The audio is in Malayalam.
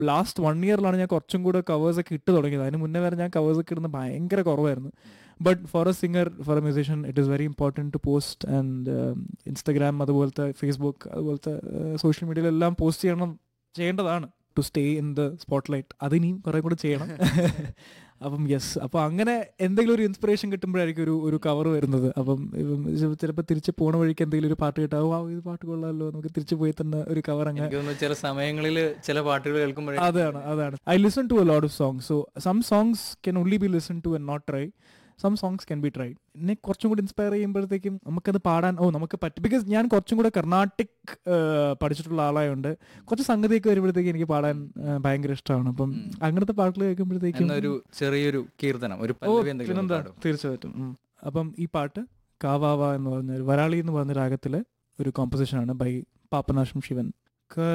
ലാസ്റ്റ് വൺ ഇയറിലാണ് ഞാൻ കുറച്ചും കൂടെ കവേഴ്സ് ഒക്കെ ഇട്ട് തുടങ്ങിയത് അതിന് മുന്നേ വരെ ഞാൻ കവേഴ്സ് ഒക്കെ ഇടുന്നത് ഭയങ്കര കുറവായിരുന്നു but for a singer for a musician it is very important to post and Instagram അതുപോലത്തെ ഫേസ്ബുക്ക് അതുപോലത്തെ സോഷ്യൽ മീഡിയയിലെല്ലാം പോസ്റ്റ് ചെയ്യണം ചെയ്യേണ്ടതാണ് to stay in the spotlight അതിനിയും കുറെ കൂടെ ചെയ്യണം അപ്പം യെസ് അപ്പോൾ അങ്ങനെ എന്തെങ്കിലും ഒരു ഇൻസ്പിറേഷൻ കിട്ടുമ്പോഴായിരിക്കും ഒരു ഒരു കവർ വരുന്നത് അപ്പം ചിലപ്പോൾ തിരിച്ച് പോണ വഴിക്ക് എന്തെങ്കിലും ഒരു പാട്ട് കിട്ടാവും ആ ഇത് പാട്ട് കൊള്ളാമല്ലോ നമുക്ക് തിരിച്ച് പോയി തന്നെ ഒരു കവർ അങ്ങനെ എനിക്ക് തോന്നുന്നു ചില സമയങ്ങളിൽ ചില പാട്ടുകൾ കേൾക്കുമ്പോഴേ അതാണ് അതാണ് I listen to a lot of songs so some songs can only be listen to and not try some songs can be try എന്നെ കുറച്ചും കൂടി ഇൻസ്പയർ ചെയ്യുമ്പോഴത്തേക്കും നമുക്കത് പാടാൻ ഓ നമുക്ക് പറ്റും ബിക്കോസ് ഞാൻ കുറച്ചും കൂടെ കർണാട്ടിക് പഠിച്ചിട്ടുള്ള ആളായതുകൊണ്ട് കുറച്ച് സംഗതിയൊക്കെ വരുമ്പോഴത്തേക്ക് എനിക്ക് പാടാൻ ആ, ഭയങ്കര ഇഷ്ടമാണ് അപ്പം അങ്ങനത്തെ പാട്ടുകൾ കേൾക്കുമ്പോഴത്തേക്കും എന്നൊരു ചെറിയൊരു കീർത്തനം ഒരു ഓ പല്ലവി എന്തെങ്കിലും ഒന്ന് പിന്നെന്താ പാടും. തീർച്ചയായിട്ടും ഉം. അപ്പം ഈ പാട്ട് കാവാവ എന്ന് പറഞ്ഞ ഒരു വരാളി എന്ന് പറഞ്ഞ രാഗത്തിലെ ഒരു കോമ്പസിഷൻ ആണ് ബൈ പാപ്പനാശം ശിവൻ